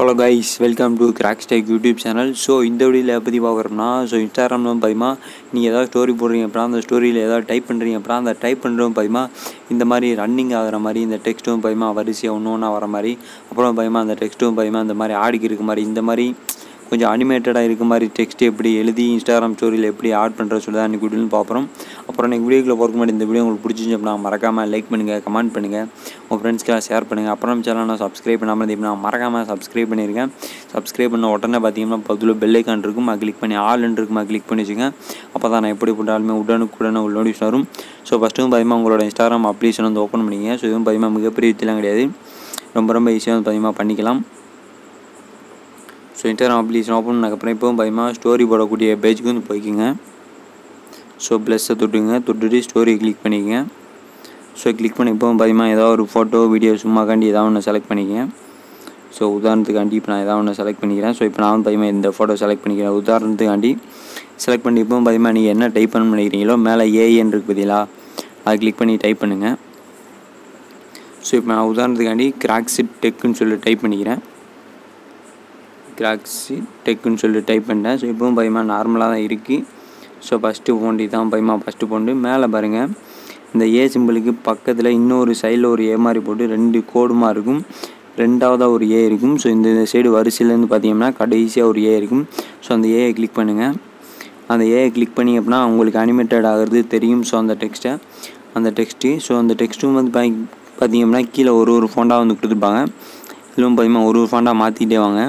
hello guys welcome to Crax Tech YouTube channel so இந்த வீடியோவில் பற்றி பார்க்குறோம்னா ஸோ இன்ஸ்டாகிராமில் வந்து பார்த்தீங்கன்னா நீங்கள் ஏதாவது ஸ்டோரி போடுறீங்க அப்புறம் அந்த ஸ்டோரியில் ஏதாவது டைப் பண்ணுறீங்க அப்புறம் அந்த டைப் பண்ணுறோம் பார்த்தீங்கன்னா இந்த மாதிரி ரன்னிங் ஆகிற மாதிரி இந்த டெக்ஸ்ட்டும் பார்த்தீங்கன்னா வரிசையாக ஒன்று ஒன்றா வர மாதிரி அப்புறம் பார்த்தீங்கன்னா அந்த டெக்ஸ்ட்டும் பார்த்தீங்கன்னா இந்த மாதிரி ஆடிக்கு இருக்க மாதிரி இந்த மாதிரி கொஞ்சம் அனிமேட்டடாக இருக்க மாதிரி டெக்ஸ்ட் எப்படி எழுதி இன்ஸ்டாகிராம் ஸ்டோரியில் எப்படி ஆட் பண்ணுறது சொல்லி தான் இன்றைக்கி வீடியோன்னு பார்க்குறோம் அப்புறம் எனக்கு வீடியோக்குள்ள போகிறக்கு முன்னாடி இந்த வீடியோ உங்களுக்கு பிடிச்சிச்சு அப்படின்னா மறக்காமல் லைக் பண்ணுங்கள் கமெண்ட் பண்ணுங்கள் உங்கள் ஃப்ரெண்ட்ஸ்க்கெல்லாம் ஷேர் பண்ணுங்கள் அப்புறம் சேனல் நான் சப்ஸ்கிரைப் பண்ணாமல் இருந்தீங்கன்னா மறக்காமல் சப்ஸ்கிரைப் பண்ணியிருக்கேன் சப்ஸ்கிரைப் பண்ண உடனே பார்த்தீங்கன்னா பதில் பெல் ஐக்கான் இருக்கும் அது கிளிக் பண்ணி ஆல்ன்னு இருக்குமா கிளிக் பண்ணி வச்சுங்க அப்போ தான் நான் எப்படி போட்டாலுமே உடனுக்குடனே உள்ள நோட்டிஃபிகேஷன் வரும் ஸோ ஃபஸ்ட்டு பார்த்தீங்கன்னா உங்களோட இன்ஸ்டாகிராம் அப்ளிகேஷன் வந்து ஓப்பன் பண்ணிங்க ஸோ இதுவும் பார்த்தீங்கன்னா மிகப்பெரிய வித்திலாம் கிடையாது ரொம்ப ரொம்ப ஈஸியாக வந்து பார்த்தீங்கன்னா பண்ணிக்கலாம் ஸோ இன்ஸ்டாகிராம் அப்ளிகேஷன் ஓப்பன் பண்ணதுக்கப்புறம் இப்போவும் பார்த்தீங்கன்னா ஸ்டோரி போடக்கூடிய பேஜுக்கு வந்து போய்க்குங்க ஸோ ப்ளஸ்ஸை தொட்டுங்க தொட்டுட்டு ஸ்டோரி கிளிக் பண்ணிக்கங்க ஸோ கிளிக் பண்ணி இப்போவும் பார்த்தீங்கன்னா ஏதாவது ஒரு ஃபோட்டோ வீடியோ சும்மாக்காண்டி ஏதாவது ஒன்று செலக்ட் பண்ணிக்கங்க ஸோ உதாரணத்துக்காண்டி இப்போ நான் ஏதாவது ஒன்று செலக்ட் பண்ணிக்கிறேன் ஸோ இப்போ நான் வந்து பார்த்தீங்கன்னா இந்த ஃபோட்டோ செலக்ட் பண்ணிக்கிறேன் உதாரணத்துக்காண்டி செலக்ட் பண்ணி இப்போவும் பார்த்தீங்கன்னா நீங்கள் என்ன டைப் பண்ண நினைக்கிறீங்களோ மேலே ஏஎன் இருக்குது பார்த்தீங்களா அதை கிளிக் பண்ணி டைப் பண்ணுங்கள் ஸோ இப்போ நான் உதாரணத்துக்காண்டி கிராக்ஸிட் டெக்குன்னு சொல்லி டைப் பண்ணிக்கிறேன் கிராக்ஸி டெக்குன்னு சொல்லி டைப் பண்ணிட்டேன் ஸோ இப்போவும் பயமாக நார்மலாக தான் இருக்குது ஸோ ஃபஸ்ட்டு போண்டி தான் பயமாக ஃபஸ்ட்டு போண்டு மேலே பாருங்கள் இந்த ஏ சிம்பிளுக்கு பக்கத்தில் இன்னொரு சைடில் ஒரு ஏ மாதிரி போட்டு ரெண்டு கோடுமா இருக்கும் ரெண்டாவதாக ஒரு ஏ இருக்கும் ஸோ இந்த சைடு வரிசையிலேருந்து பார்த்தீங்கன்னா கடைசியாக ஒரு ஏ இருக்கும் ஸோ அந்த ஏயை கிளிக் பண்ணுங்கள் அந்த ஏஐ கிளிக் பண்ணி அப்படின்னா உங்களுக்கு அனிமேட்டட் ஆகிறது தெரியும் ஸோ அந்த டெக்ஸ்ட்டை அந்த டெக்ஸ்ட்டு ஸோ அந்த டெக்ஸ்ட்டும் வந்து பார்த்தீங்கன்னா கீழே ஒரு ஒரு ஃபோண்டாக வந்து கொடுத்துருப்பாங்க இதுவும் பார்த்தீங்கன்னா ஒரு ஒரு ஃபோண்டாக மாற்றிட்டே வாங்க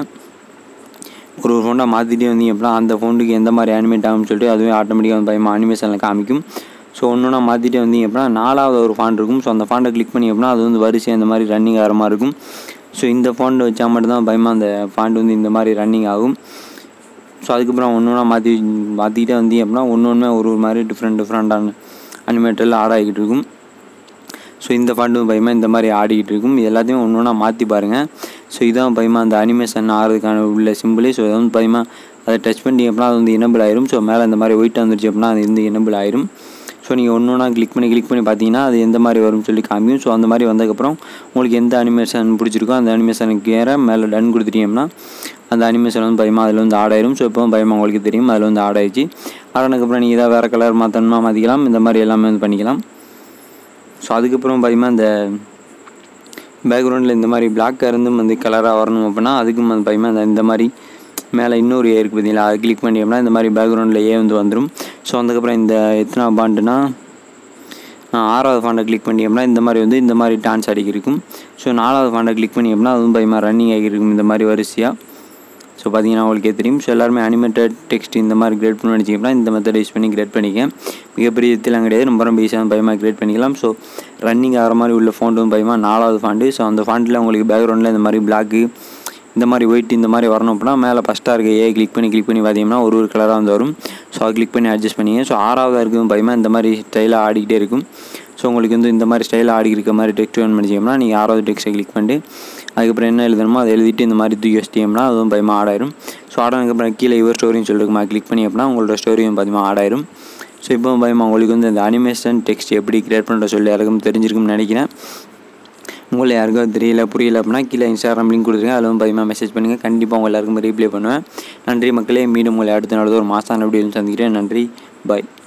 ஒரு ஒரு ஃபோண்டாக மாற்றிட்டே வந்தீங்க அப்படின்னா அந்த ஃபோனுக்கு எந்த மாதிரி அனிமேட் ஆகும்னு சொல்லிட்டு அதுவே ஆட்டோமேட்டிக்காக வந்து பயமாக அனிமேஷனில் காமிக்கும் ஸோ ஒன்று ஒன்றா மாற்றிட்டே வந்தீங்க அப்படின்னா நாலாவது ஒரு ஃபாண்ட் இருக்கும் ஸோ அந்த ஃபாண்டை கிளிக் பண்ணி அப்படின்னா அது வந்து வரிசை இந்த மாதிரி ரன்னிங் ஆகிற மாதிரி இருக்கும் ஸோ இந்த ஃபாண்ட் வச்சா மட்டும்தான் பயமாக அந்த ஃபாண்ட் வந்து இந்த மாதிரி ரன்னிங் ஆகும் ஸோ அதுக்கப்புறம் ஒன்று ஒன்றா மாற்றி மாற்றிக்கிட்டே வந்தீங்க அப்படின்னா ஒன்று ஒன்றுமே ஒரு ஒரு மாதிரி டிஃப்ரெண்ட் டிஃப்ரெண்ட்டான அனிமேட்டரில் ஆட் ஆகிக்கிட்டு இருக்கும் ஸோ இந்த ஃபாண்ட்டும் பயமாக இந்த மாதிரி ஆடிக்கிட்டு இருக்கும் இது எல்லாத்தையும் ஒன்று ஒன்றா மாற்றி பாருங்கள் ஸோ இதான் பயமாக அந்த அனிமேஷன் ஆகிறதுக்கான உள்ள சிம்பிளே ஸோ வந்து பயமாக அதை டச் பண்ணி அப்படின்னா அது வந்து எனபிள் ஆயிரும் ஸோ மேலே இந்த மாதிரி ஒயிட் வந்துருச்சு அப்படின்னா அது வந்து எனபிள் ஆயிரும் ஸோ நீங்கள் ஒன்று ஒன்றா கிளிக் பண்ணி கிளிக் பண்ணி பார்த்தீங்கன்னா அது எந்த மாதிரி வரும்னு சொல்லி காமிக்கும் ஸோ அந்த மாதிரி வந்ததுக்கப்புறம் உங்களுக்கு எந்த அனிமேஷன் பிடிச்சிருக்கோ அந்த அனிமேஷனுக்கு ஏற மேலே டன் கொடுத்துட்டீங்கன்னா அந்த அனிமேஷன் வந்து பயமாக அதில் வந்து ஆட் ஆயிரும் ஸோ இப்போ பயமாக உங்களுக்கு தெரியும் அதில் வந்து ஆட் ஆயிடுச்சு ஆடினதுக்கப்புறம் நீங்கள் ஏதாவது வேறு கலர் மாற்றணுமா மாற்றிக்கலாம் இந்த மாதிரி எல்லாமே வந்து பண்ணிக்கலாம் ஸோ அதுக்கப்புறம் பார்த்தீங்கன்னா இந்த பேக்ரவுண்டில் இந்த மாதிரி பிளாக்காக இருந்தும் வந்து கலராக வரணும் அப்படின்னா அதுக்கும் வந்து பார்த்தீங்கன்னா இந்த இந்த மாதிரி மேலே இன்னொரு ஏ இருக்குது பார்த்தீங்களா அதை கிளிக் பண்ணிட்டோம்னா இந்த மாதிரி பேக்ரவுண்டில் ஏ வந்து வந்துடும் ஸோ அதுக்கப்புறம் இந்த எத்தனை பாண்டுனா ஆறாவது ஃபாண்டை கிளிக் பண்ணிட்டோம்னா இந்த மாதிரி வந்து இந்த மாதிரி டான்ஸ் ஆடிக்கு இருக்கும் ஸோ நாலாவது ஃபாண்டை கிளிக் பண்ணிட்டோம்னா அதுவும் பயமாக ரன்னிங் ஆகிருக்கும் இந்த மாதிரி வரிசையாக ஸோ பார்த்தீங்கன்னா உங்களுக்கே தெரியும் ஸோ எல்லாருமே அனிமேட்டட் டெக்ஸ்ட் இந்த மாதிரி கிரியேட் பண்ணி வச்சிங்கன்னா இந்த மெத்தட் யூஸ் பண்ணி கிரியேட் பண்ணிக்க மிகப்பெரிய வித்திலாம் கிடையாது ரொம்ப ரொம்ப ஈஸியாக பயமாக கிரியேட் பண்ணிக்கலாம் ஸோ ரன்னிங் ஆகிற மாதிரி உள்ள ஃபோண்டும் பயமாக நாலாவது ஃபாண்டு ஸோ அந்த ஃபாண்டில் உங்களுக்கு பேக்ரவுண்டில் இந்த மாதிரி பிளாக்கு இந்த மாதிரி ஒயிட் இந்த மாதிரி வரணும் அப்படின்னா மேலே ஃபஸ்ட்டாக இருக்க ஏ கிளிக் பண்ணி கிளிக் பண்ணி பார்த்தீங்கன்னா ஒரு ஒரு கலராக வந்து வரும் ஸோ அதை கிளிக் பண்ணி அட்ஜஸ்ட் பண்ணிங்க ஸோ ஆறாவதாக இருக்கும் பயமாக இந்த மாதிரி ஸ்டைலாக ஆடிக்கிட்டே இருக்கும் ஸோ உங்களுக்கு வந்து இந்த மாதிரி ஸ்டைலாக ஆடி இருக்க மாதிரி டெக்ஸ்ட் வேணும் பண்ணிச்சிங்கன்னா நீங்கள் ஆறாவது டெக்ஸ்ட்டை கிளிக் பண்ணிட்டு அதுக்கப்புறம் என்ன எழுதணுமோ அதை எழுதிட்டு இந்த மாதிரி தூக்கி வச்சிட்டிங்கன்னா அதுவும் பயமாக ஆடாயிரும் ஸோ ஆடானதுக்கப்புறம் கீழே இவர் ஸ்டோரின்னு சொல்லிருக்குமா கிளிக் பண்ணி அப்படின்னா உங்களோட ஸ்டோரியும் பார்த்தீங்கன்னா ஆடாயிரும் ஸோ இப்போ பயமாக உங்களுக்கு வந்து இந்த அனிமேஷன் டெக்ஸ்ட் எப்படி கிரியேட் பண்ணுற சொல்லி யாருக்கும் தெரிஞ்சிருக்கும்னு நினைக்கிறேன் உங்களை யாருக்கும் தெரியல புரியல அப்படின்னா கீழே இன்ஸ்டாகிராம் லிங்க் கொடுத்துருங்க அதில் வந்து பயமாக மெசேஜ் பண்ணுங்கள் கண்டிப்பாக உங்கள் எல்லாருக்கும் ரீப்ளை பண்ணுவேன் நன்றி மக்களே மீண்டும் உங்களை அடுத்த நாள் ஒரு மாதம் எப்படி சந்திக்கிறேன் நன்றி பாய்